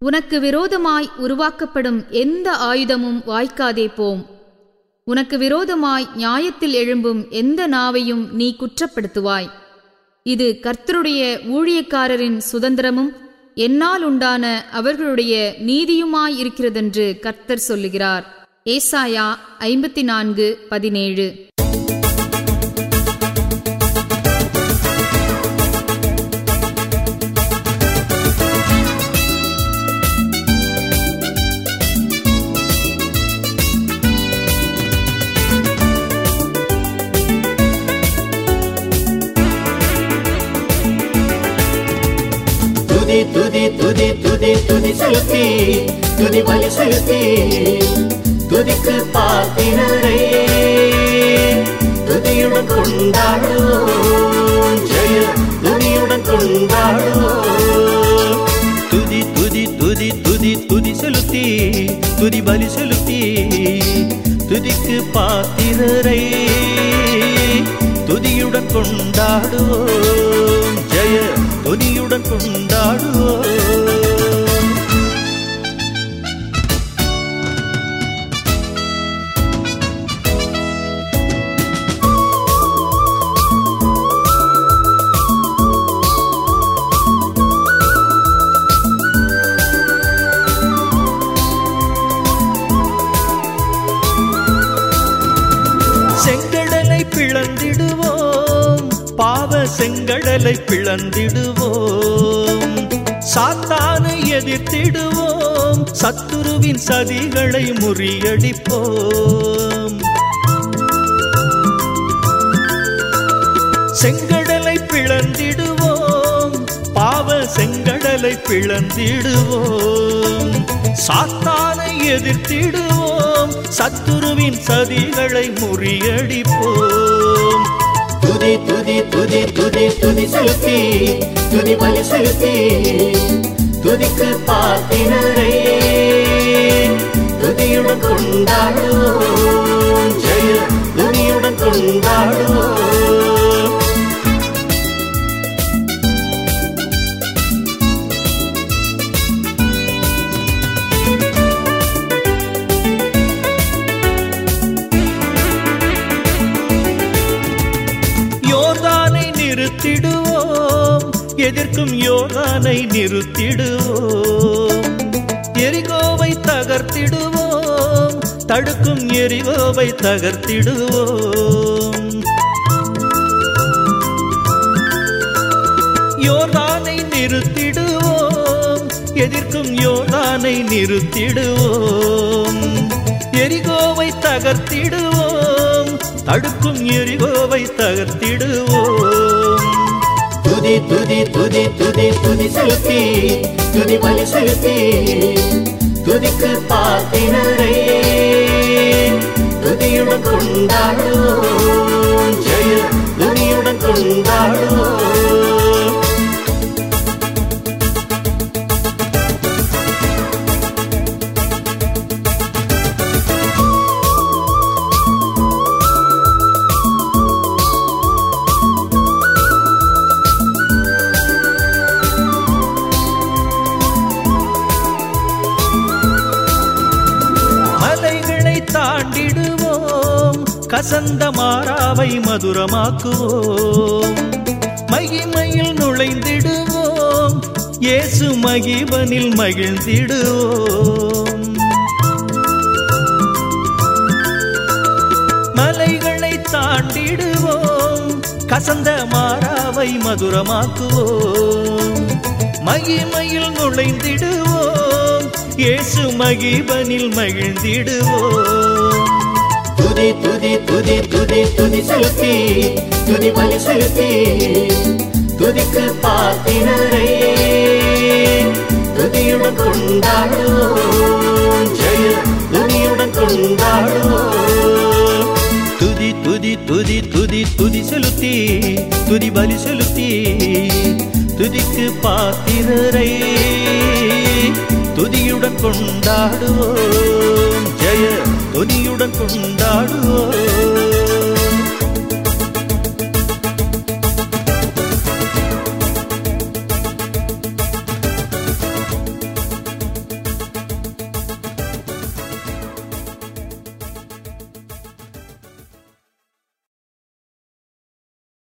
உனக்கு விரோதமாய் உருவாக்கப்படும் எந்த ஆயுதமும் வாய்க்காதே போம் உனக்கு விரோதமாய் நியாயத்தில் எழும்பும் எந்த நாவையும் நீ குற்றப்படுத்துவாய் இது கர்த்தருடைய ஊழியக்காரரின் சுதந்திரமும் என்னால் உண்டான அவர்களுடைய நீதியுமாயிருக்கிறதென்று கர்த்தர் சொல்லுகிறார் ஏசாயா ஐம்பத்தி நான்கு பதினேழு துதி துதி துதி துதி துதி செலுத்தி துதி பலி செலுத்தி துதிக்கு பாத்திரரை துதியுடன் கொண்டாடுவோம் ஜெய துதியுடன் கொண்டாடுவோம் துதி துதி துதி துதி துதி செலுத்தி துதி பலி செலுத்தி துதிக்கு பாத்திரரை துதியுடன் கொண்டாடுவோம் ஜெய துதியுடன் கொண்டாடுவோம் செங்கடலை பிளந்திடுவோம் பாவ செங்கடலை பிளந்திடுவோம் சாத்தானை எதிர்த்திடுவோம் சத்துருவின் சதிகளை முறியடிப்போம் செங்கடலை பிளந்திடுவோம் பாவ செங்கடலை பிளந்திடுவோம் சாத்தானை எதிர்த்திடுவோம் சத்துருவின் சதிகளை முறியடிப்போம் துதி துதி துதி துதி துதி செலுத்தி துதி பலி செலுத்தி துதிக்கு பாத்திரரை துதியுடன் கொண்டாடுவோம் ஜெய துதியுடன் கொண்டாடுவோம் யோர்தானை நிறுத்திடுவோம் எதிர்க்கும் யோர்தானை நிறுத்திடுவோம் எரிகோவை தகர்த்திடுவோம் தடுக்கும் எரிகோவை தகர்த்திடுவோம் யோர்தானை நிறுத்திடுவோம் எதிர்க்கும் யோர்தானை நிறுத்திடுவோம் எரிகோவை தகர்த்திடுவோம் தடுக்கும் எரிகோவை தகர்த்திடுவோம் துதி துதி துதி துதி துதி செலுத்தி துதி பலி செலுத்தி துதிக்கு பாத்திரரை துதியுடன் கொண்டாடுவோம் ஜெய துதியுடன் கொண்டாடுவோம் மலைகளை தாண்டிடுவோம் கசந்த மாறாவை மதுரமாக்குவோம் மகிமையில் நுழைந்திடுவோம் இயேசு மகிவனில் மகிழ்ந்திடுவோம் மலைகளை தாண்டிடுவோம் கசந்த மாறாவை மதுரமாக்குவோம் மகிமையில் நுழைந்திடுவோம் இயேசு மகிபனில் மகிழ்ந்திடுவோம் துதி துதி துதி துதி துதி செலுத்தி துதி பலி செலுத்தி துதிக்கு பாத்திரரை துதியுடன் கொண்டாடுவோம் ஜெய துதியுடன் கொண்டாடுவோம் துதி துதி துதி துதி துதி செலுத்தி துதி பலி செலுத்தி துதிக்கு பாத்திரரை துதியுடன் கொண்டாடுவோம் ஜெய துதியுடன் கொண்டாடுவோம்